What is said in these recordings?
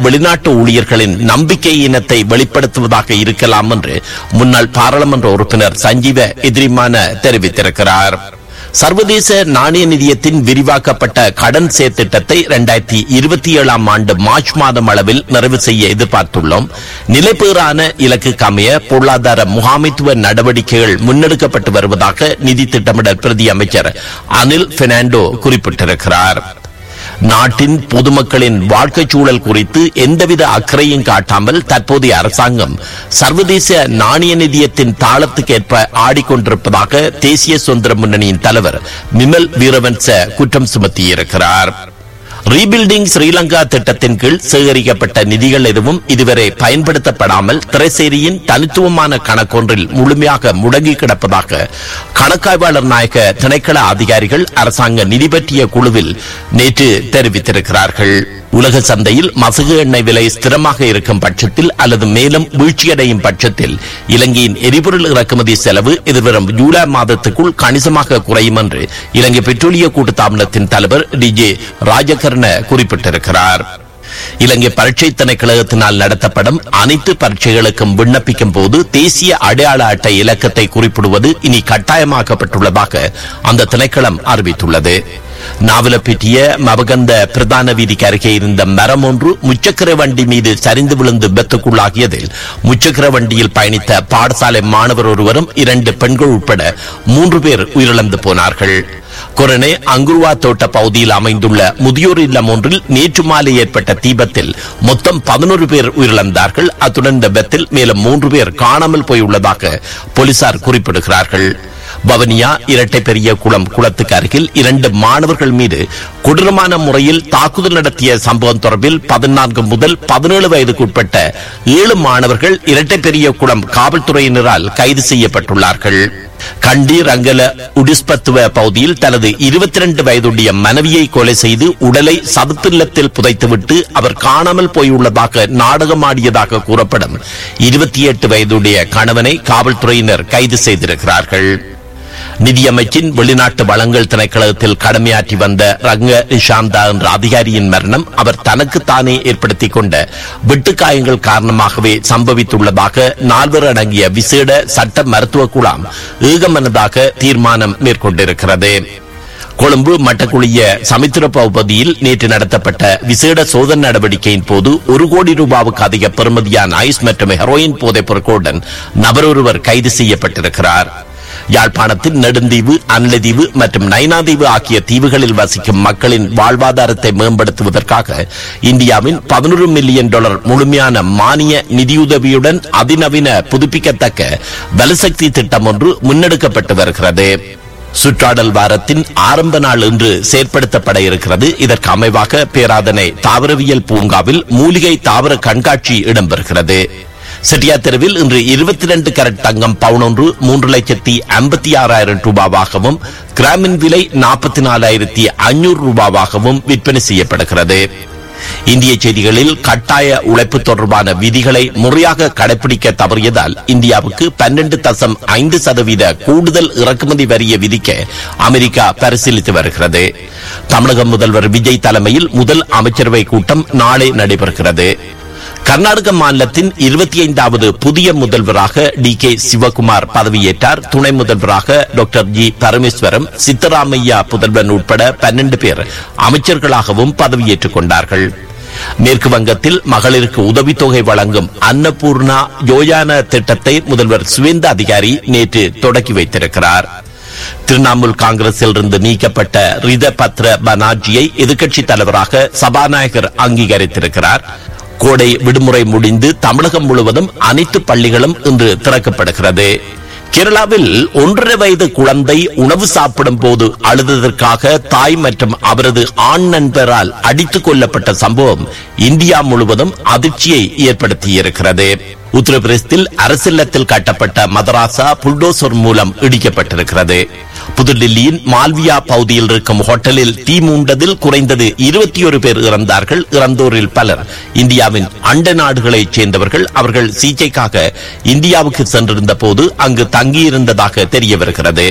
வெளிநாட்டு ஊழியர்களின் நம்பிக்கை இனத்தை வெளிப்படுத்துவதாக இருக்கலாம் என்று முன்னாள் பாராளுமன்ற உறுப்பினர் சஞ்சீவ எதிரிமான தெரிவித்திருக்கிறார் சர்வதேச நாணய நிதியத்தின் விரிவாக்கப்பட்ட கடன் செயற்திட்டத்தை இரண்டாயிரத்தி இருபத்தி ஏழாம் ஆண்டு மார்ச் மாதம் அளவில் நிறைவு செய்ய எதிர்பார்த்துள்ளோம் நிலைப்பேறான இலக்குக்கு அமைய பொருளாதார முகாமைத்துவ நடவடிக்கைகள் முன்னெடுக்கப்பட்டு வருவதாக நிதி திட்டமிடல் பிரதி அமைச்சர் அனில் பெர்னாண்டோ குறிப்பிட்டிருக்கிறார் நாட்டின் பொதுமக்களின் வாழ்க்கை சூழல் குறித்து எந்தவித அக்கறையும் காட்டாமல் தற்போதைய அரசாங்கம் சர்வதேச நாணய நிதியத்தின் தாளத்துக்கேற்ப ஆடிக்கொண்டிருப்பதாக தேசிய சுதந்திர முன்னணியின் தலைவர் மிமல் வீரவன்ச குற்றம் சுமத்தியிருக்கிறார் ரீபில்டிங் ஸ்ரீலங்கா திட்டத்தின் கீழ் சேகரிக்கப்பட்ட நிதிகள் எதுவும் இதுவரை பயன்படுத்தப்படாமல் திரைசேரியின் தனித்துவமான கணக்கொன்றில் முழுமையாக முடங்கி கிடப்பதாக கணக்காய்வாளர் நாயக திணைக்கள அதிகாரிகள் அரசாங்க நிதி பற்றிய குழுவில் நேற்று தெரிவித்திருக்கிறார்கள் உலக சந்தையில் மசகு எண்ணெய் விலை ஸ்திரமாக இருக்கும் பட்சத்தில் அல்லது மேலும் வீழ்ச்சியடையும் பட்சத்தில் இலங்கையின் எரிபொருள் இறக்குமதி செலவு எதிர்வரும் ஜூலை மாதத்துக்குள் கணிசமாக குறையும் என்று இலங்கை பெட்ரோலிய கூட்டுத்தாபனத்தின் தலைவர் டி ஜே ராஜகர்ண குறிப்பிட்டிருக்கிறார் இலங்கை பரீட்சை திணைக்களகத்தினால் நடத்தப்படும் அனைத்து பரீட்சைகளுக்கும் விண்ணப்பிக்கும் போது தேசிய அடையாள அட்டை இலக்கத்தை குறிப்பிடுவது இனி கட்டாயமாக்கப்பட்டுள்ளதாக அந்த திணைக்களம் அறிவித்துள்ளது நாவலப்பிட்டிய மபகந்த பிரதான வீதிக்கு அருகே இருந்த மரம் ஒன்று முச்சக்கர வண்டி மீது சரிந்து விழுந்து விபத்துக்குள்ளாகியதில் முச்சக்கர வண்டியில் பயணித்த பாடசாலை மாணவர் ஒருவரும் இரண்டு பெண்கள் உட்பட மூன்று பேர் உயிரிழந்து போனார்கள் கொரனே அங்குருவா தோட்ட பகுதியில் அமைந்துள்ள முதியோர் இல்லம் ஒன்றில் நேற்று மாலை ஏற்பட்ட தீபத்தில் மொத்தம் பதினோரு பேர் உயிரிழந்தார்கள் அத்துடன் இந்த விபத்தில் மேலும் மூன்று பேர் காணாமல் போயுள்ளதாக போலீசார் குறிப்பிடுகிறார்கள் வவனியா இரட்டை பெரிய குளம் குளத்துக்கு அருகில் இரண்டு மாணவர்கள் மீது கொடூரமான முறையில் தாக்குதல் நடத்திய சம்பவம் தொடர்பில் பதினான்கு முதல் பதினேழு வயதுக்குட்பட்ட ஏழு மாணவர்கள் இரட்டை பெரிய குளம் காவல்துறையினரால் கைது செய்யப்பட்டுள்ளார்கள் கண்டி ரங்கல உடிஸ்பத்துவ பகுதியில் தனது இருபத்தி ரெண்டு வயதுடைய மனைவியை கொலை செய்து உடலை சதுப்பில்லத்தில் புதைத்துவிட்டு அவர் காணாமல் போயுள்ளதாக நாடகமாடியதாக கூறப்படும் இருபத்தி எட்டு வயதுடைய கணவனை காவல்துறையினர் கைது செய்திருக்கிறார்கள் நிதியமைச்சின் வெளிநாட்டு வளங்கள் திணைக்களத்தில் கடமையாற்றி வந்த ரங்க நிஷாந்தா என்ற அதிகாரியின் மரணம் அவர் தனக்குத்தானே ஏற்படுத்திக் கொண்ட வெட்டுக்காயங்கள் காரணமாகவே சம்பவித்துள்ளதாக நால்வர் அடங்கிய விசேட சட்ட மருத்துவ குழாம் ஏகமனதாக தீர்மானம் மேற்கொண்டிருக்கிறது கொழும்பு மட்டக்குழிய சமுத்திர பகுதியில் நேற்று நடத்தப்பட்ட விசேட சோதனை நடவடிக்கையின் போது ஒரு கோடி ரூபாவுக்கு அதிக பெறுமதியான ஐஸ் மற்றும் ஹெரோயின் போதைப் பொருட்களுடன் நபர் ஒருவர் கைது செய்யப்பட்டிருக்கிறார் யாழ்ப்பாணத்தில் நெடுந்தீவு அன்லதீவு மற்றும் நைனாதீவு ஆகிய தீவுகளில் வசிக்கும் மக்களின் வாழ்வாதாரத்தை மேம்படுத்துவதற்காக இந்தியாவின் பதினொரு மில்லியன் டாலர் முழுமையான மானிய நிதியுதவியுடன் அதிநவீன புதுப்பிக்கத்தக்க வலுசக்தி திட்டம் ஒன்று முன்னெடுக்கப்பட்டு வருகிறது சுற்றாடல் வாரத்தின் ஆரம்ப நாள் இன்று செயற்படுத்தப்பட இருக்கிறது இதற்கு அமைவாக பேராதனை தாவரவியல் பூங்காவில் மூலிகை தாவர கண்காட்சி இடம்பெறுகிறது செட்டியா தெருவில் இன்று இருபத்தி ரெண்டு கரட் தங்கம் பவுன் ஒன்று மூன்று லட்சத்தி ஐம்பத்தி ஆறாயிரம் ரூபாவாகவும் கிராமின் விலை நாற்பத்தி நாலாயிரத்தி ஐநூறு ரூபாவாகவும் விற்பனை செய்யப்படுகிறது இந்திய செய்திகளில் கட்டாய உழைப்பு தொடர்பான விதிகளை முறையாக கடைபிடிக்க தவறியதால் இந்தியாவுக்கு பன்னெண்டு தசம் ஐந்து சதவீத கூடுதல் இறக்குமதி வரியை விதிக்க அமெரிக்கா பரிசீலித்து வருகிறது தமிழக முதல்வர் விஜய் தலைமையில் முதல் அமைச்சரவை கூட்டம் நாளை நடைபெறுகிறது கர்நாடக மாநிலத்தின் இருபத்தி ஐந்தாவது புதிய முதல்வராக டி கே சிவகுமார் பதவியேற்றார் துணை முதல்வராக டாக்டர் ஜி பரமேஸ்வரம் சித்தராமையா புதல்வன் உட்பட பன்னெண்டு பேர் அமைச்சர்களாகவும் பதவியேற்றுக் கொண்டார்கள் மேற்கு வங்கத்தில் மகளிருக்கு உதவித்தொகை வழங்கும் அன்னபூர்ணா யோஜனா திட்டத்தை முதல்வர் சுவேந்த அதிகாரி நேற்று தொடக்கி வைத்திருக்கிறார் திரிணாமுல் காங்கிரஸில் இருந்து நீக்கப்பட்ட ரித பத்ர பனார்ஜியை எதிர்க்கட்சித் தலைவராக சபாநாயகர் அங்கீகரித்திருக்கிறார் கோடை விடுமுறை முடிந்து தமிழகம் முழுவதும் அனைத்து பள்ளிகளும் இன்று திறக்கப்படுகிறது கேரளாவில் ஒன்றரை வயது குழந்தை உணவு சாப்பிடும் போது அழுததற்காக தாய் மற்றும் அவரது ஆண் நண்பரால் அடித்துக் கொல்லப்பட்ட சம்பவம் இந்தியா முழுவதும் அதிர்ச்சியை ஏற்படுத்தியிருக்கிறது உத்தரப்பிரதேசத்தில் அரசில்லத்தில் கட்டப்பட்ட மதராசா புல்டோசர் மூலம் இடிக்கப்பட்டிருக்கிறது புதுடில்லியின் மால்வியா பகுதியில் இருக்கும் ஹோட்டலில் தீ மூண்டதில் குறைந்தது இருபத்தி ஒரு பேர் இறந்தார்கள் இறந்தோரில் பலர் இந்தியாவின் அண்ட நாடுகளைச் சேர்ந்தவர்கள் அவர்கள் சிகிச்சைக்காக இந்தியாவுக்கு சென்றிருந்த போது அங்கு தங்கியிருந்ததாக தெரிய வருகிறது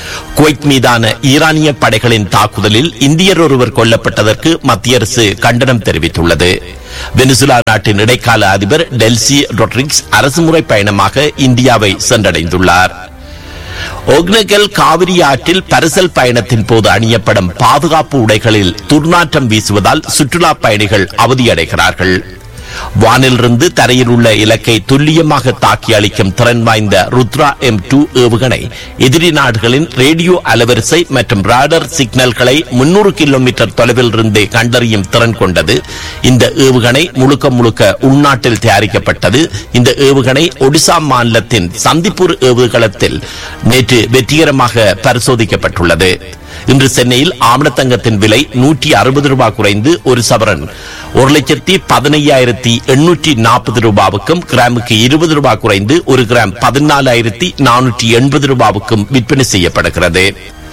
குவைத் மீதான ஈரானிய படைகளின் தாக்குதலில் இந்தியர் ஒருவர் கொல்லப்பட்டதற்கு மத்திய அரசு கண்டனம் தெரிவித்துள்ளது வெனிசுலா நாட்டின் இடைக்கால அதிபர் டெல்சி ரொட்ரிக்ஸ் அரசுமுறை பயணமாக இந்தியாவை சென்றடைந்துள்ளார் ஒக்னகல் காவிரி ஆற்றில் பரிசல் பயணத்தின் போது அணியப்படும் பாதுகாப்பு உடைகளில் துர்நாற்றம் வீசுவதால் சுற்றுலா பயணிகள் அவதியடைகிறார்கள் வானிலிருந்து தரையில் உள்ள இலக்கை துல்லியமாக தாக்கி அளிக்கும் திறன் வாய்ந்த ருத்ரா எம் டூ ஏவுகணை எதிரி நாடுகளின் ரேடியோ அலவரிசை மற்றும் ராடர் சிக்னல்களை முன்னூறு கிலோமீட்டர் தொலைவில் இருந்தே கண்டறியும் திறன் கொண்டது இந்த ஏவுகணை முழுக்க முழுக்க உள்நாட்டில் தயாரிக்கப்பட்டது இந்த ஏவுகணை ஒடிசா மாநிலத்தின் சந்திப்பூர் ஏவுகளத்தில் நேற்று வெற்றிகரமாக பரிசோதிக்கப்பட்டுள்ளது இன்று சென்னையில் ஆமணத்தங்கத்தின் விலை நூற்றி அறுபது ரூபாய் குறைந்து ஒரு சவரன் ஒரு லட்சத்தி பதினையாயிரத்தி எண்ணூற்றி நாற்பது ரூபாவுக்கும் கிராமுக்கு இருபது ரூபாய் குறைந்து ஒரு கிராம் பதினாலாயிரத்தி நானூற்றி எண்பது ரூபாவுக்கும் விற்பனை செய்யப்படுகிறது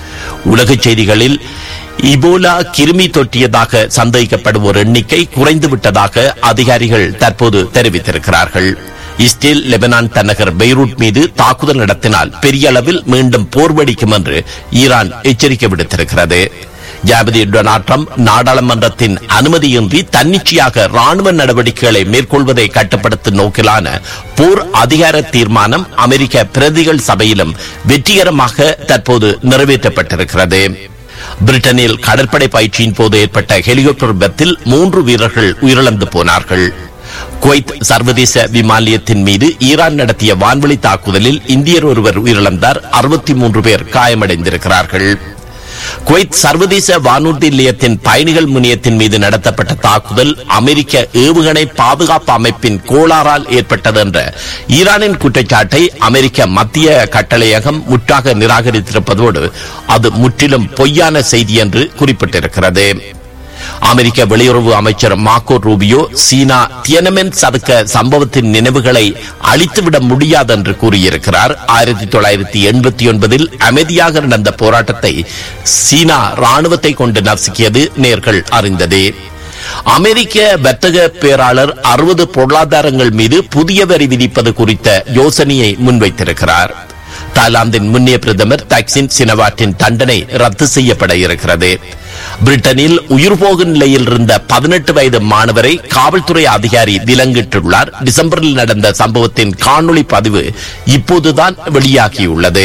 உலகச் செய்திகளில் இபோலா கிருமி தொற்றியதாக சந்தேகிக்கப்படுவோர் எண்ணிக்கை குறைந்து விட்டதாக அதிகாரிகள் தற்போது தெரிவித்திருக்கிறார்கள் இஸ்ரேல் லெபனான் தலைநகர் பெய்ரூட் மீது தாக்குதல் நடத்தினால் பெரிய அளவில் மீண்டும் போர் வெடிக்கும் என்று ஈரான் எச்சரிக்கை விடுத்திருக்கிறது ஜாபதி டொனால்ட் ட்ரம்ப் நாடாளுமன்றத்தின் அனுமதியின்றி தன்னிச்சையாக ராணுவ நடவடிக்கைகளை மேற்கொள்வதை கட்டுப்படுத்தும் நோக்கிலான போர் அதிகார தீர்மானம் அமெரிக்க பிரதிகள் சபையிலும் வெற்றிகரமாக தற்போது நிறைவேற்றப்பட்டிருக்கிறது பிரிட்டனில் கடற்படை பயிற்சியின் போது ஏற்பட்ட ஹெலிகாப்டர் விபத்தில் மூன்று வீரர்கள் உயிரிழந்து போனார்கள் குவைத் சர்வதேச விமான நிலையத்தின் மீது ஈரான் நடத்திய வான்வழி தாக்குதலில் இந்தியர் ஒருவர் உயிரிழந்தார் அறுபத்தி மூன்று பேர் காயமடைந்திருக்கிறார்கள் குவைத் சர்வதேச வானூர்தி நிலையத்தின் பயணிகள் முனையத்தின் மீது நடத்தப்பட்ட தாக்குதல் அமெரிக்க ஏவுகணை பாதுகாப்பு அமைப்பின் கோளாறால் ஏற்பட்டது என்ற ஈரானின் குற்றச்சாட்டை அமெரிக்க மத்திய கட்டளையகம் முற்றாக நிராகரித்திருப்பதோடு அது முற்றிலும் பொய்யான செய்தி என்று குறிப்பிட்டிருக்கிறது அமெரிக்க வெளியுறவு அமைச்சர் மார்க்கோ ரூபியோ சீனா தியனமென் சதுக்க சம்பவத்தின் நினைவுகளை அழித்துவிட முடியாது என்று கூறியிருக்கிறார் ஆயிரத்தி தொள்ளாயிரத்தி எண்பத்தி ஒன்பதில் அமைதியாக நடந்த போராட்டத்தை சீனா ராணுவத்தை கொண்டு நசுக்கியது நேர்கள் அறிந்ததே அமெரிக்க வர்த்தக பேராளர் அறுபது பொருளாதாரங்கள் மீது புதிய வரி விதிப்பது குறித்த யோசனையை முன்வைத்திருக்கிறார் தாய்லாந்தின் முன்னைய பிரதமர் தக்சின் சினவாட்டின் தண்டனை ரத்து செய்யப்பட இருக்கிறது பிரிட்டனில் உயிர் போகும் நிலையில் இருந்த பதினெட்டு வயது மாணவரை காவல்துறை அதிகாரி விலங்கிட்டுள்ளார் டிசம்பரில் நடந்த சம்பவத்தின் காணொளி பதிவு இப்போதுதான் வெளியாகியுள்ளது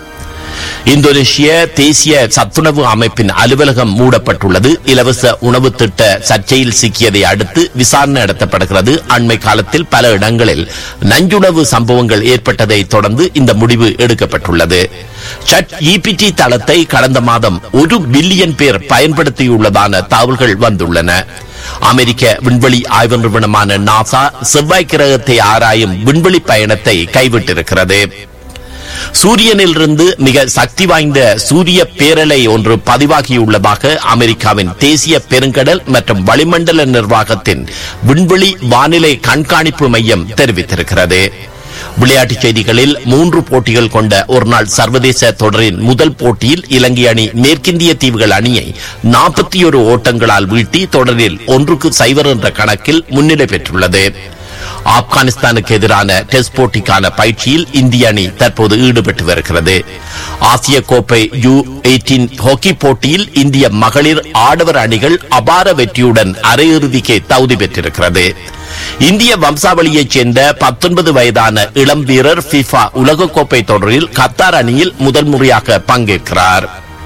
இந்தோனேஷிய தேசிய சத்துணவு அமைப்பின் அலுவலகம் மூடப்பட்டுள்ளது இலவச உணவு திட்ட சர்ச்சையில் சிக்கியதை அடுத்து விசாரணை நடத்தப்படுகிறது அண்மை காலத்தில் பல இடங்களில் நஞ்சுணவு சம்பவங்கள் ஏற்பட்டதை தொடர்ந்து இந்த முடிவு எடுக்கப்பட்டுள்ளது சட் இபிடி தளத்தை கடந்த மாதம் ஒரு பில்லியன் பேர் பயன்படுத்தியுள்ளதான தகவல்கள் வந்துள்ளன அமெரிக்க விண்வெளி ஆய்வு நிறுவனமான நாசா செவ்வாய் கிரகத்தை ஆராயும் விண்வெளி பயணத்தை கைவிட்டிருக்கிறது சூரியனிலிருந்து மிக சக்தி வாய்ந்த சூரிய பேரலை ஒன்று பதிவாகியுள்ளதாக அமெரிக்காவின் தேசிய பெருங்கடல் மற்றும் வளிமண்டல நிர்வாகத்தின் விண்வெளி வானிலை கண்காணிப்பு மையம் தெரிவித்திருக்கிறது விளையாட்டுச் செய்திகளில் மூன்று போட்டிகள் கொண்ட ஒருநாள் சர்வதேச தொடரின் முதல் போட்டியில் இலங்கை அணி மேற்கிந்திய தீவுகள் அணியை நாற்பத்தி ஒரு ஓட்டங்களால் வீழ்த்தி தொடரில் ஒன்றுக்கு சைவர் என்ற கணக்கில் முன்னிலை பெற்றுள்ளது ஆப்கானிஸ்தானுக்கு எதிரான டெஸ்ட் போட்டிக்கான பயிற்சியில் இந்திய அணி தற்போது ஈடுபட்டு வருகிறது ஆசிய கோப்பை யூ எயிட்டீன் ஹாக்கி போட்டியில் இந்திய மகளிர் ஆடவர் அணிகள் அபார வெற்றியுடன் அரையிறுதிக்கு தகுதி பெற்றிருக்கிறது இந்திய வம்சாவளியைச் சேர்ந்த பத்தொன்பது வயதான இளம் வீரர் பிஃபா உலகக்கோப்பை தொடரில் கத்தார் அணியில் முதல் முறையாக பங்கேற்கிறார்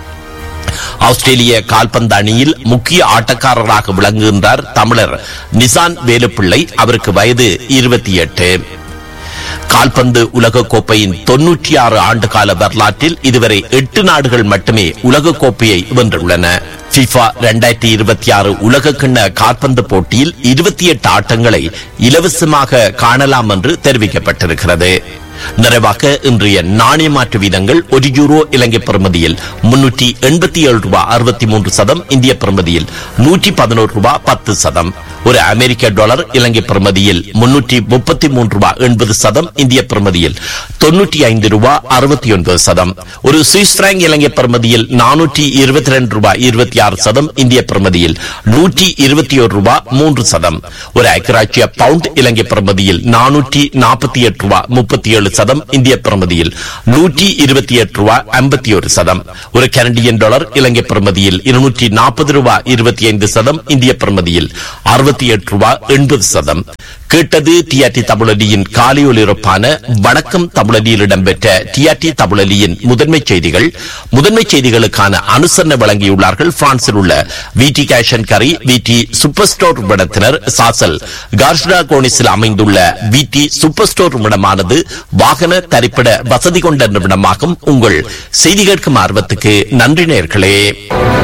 ஆஸ்திரேலிய கால்பந்து அணியில் முக்கிய ஆட்டக்காரராக விளங்குகின்றார் தமிழர் நிசான் வேலுப்பிள்ளை அவருக்கு வயது இருபத்தி எட்டு கால்பந்து உலகக்கோப்பையின் தொன்னூற்றி ஆறு ஆண்டு கால வரலாற்றில் இதுவரை எட்டு நாடுகள் மட்டுமே உலகக்கோப்பையை வென்றுள்ளன பிஃபா இரண்டாயிரத்தி இருபத்தி ஆறு உலகக்கிண்ண கால்பந்து போட்டியில் இருபத்தி எட்டு ஆட்டங்களை இலவசமாக காணலாம் என்று தெரிவிக்கப்பட்டிருக்கிறது நிறைவாக இன்றைய நாணய மாற்று வீதங்கள் ஒரு யூரோ இலங்கை பிரமதியில் முன்னூற்றி எண்பத்தி ஏழு ரூபாய் அறுபத்தி மூன்று சதம் இந்திய பிரமதியில் நூற்றி பதினோரு ரூபாய் பத்து சதம் ஒரு அமெரிக்க டாலர் இலங்கை பிரமதியில் முன்னூற்றி முப்பத்தி மூன்று ரூபாய் எண்பது சதம் இந்திய பிரமதியில் தொன்னூற்றி ஐந்து ரூபாய் அறுபத்தி ஒன்பது சதம் ஒரு சுவிஸ் பிராங்க் இலங்கை பிரமதியில் நானூற்றி இருபத்தி ரெண்டு ரூபாய் இருபத்தி ஆறு சதம் இந்திய பிரமதியில் நூற்றி இருபத்தி ஒரு ரூபாய் மூன்று சதம் ஒரு ஐக்கிராட்சிய பவுண்ட் இலங்கை பிரமதியில் நானூற்றி நாற்பத்தி எட்டு ரூபாய் முப்பத்தி ஏழு சதம் இந்திய பிரமதியில் நூற்றி இருபத்தி எட்டு ரூபாய் ஐம்பத்தி ஒரு சதம் ஒரு கனடியன் டாலர் இலங்கை பிரமதியில் இருநூற்றி நாற்பது ரூபாய் இருபத்தி ஐந்து சதம் இந்திய பிரமதியில் அறுபத்தி எட்டு ரூபாய் எண்பது சதம் கேட்டது டிஆர்டி தமிழலியின் காலை ஒலிபரப்பான வணக்கம் தமிழலியில் இடம்பெற்ற டிஆர்டி தமிழலியின் முதன்மை செய்திகள் முதன்மை செய்திகளுக்கான அனுசரணை வழங்கியுள்ளார்கள் பிரான்சில் உள்ள விடி கேஷன் கரி விடி சூப்பர் ஸ்டோர் விடத்தினர் சாசல் கார்ஷ்டா கோனிஸில் அமைந்துள்ள விடி சூப்பர் ஸ்டோர் விடமானது வாகன தரிப்பிட வசதி கொண்ட நிமிடமாகும் உங்கள் செய்தி கேட்கும் ஆர்வத்துக்கு நன்றி நேர்களே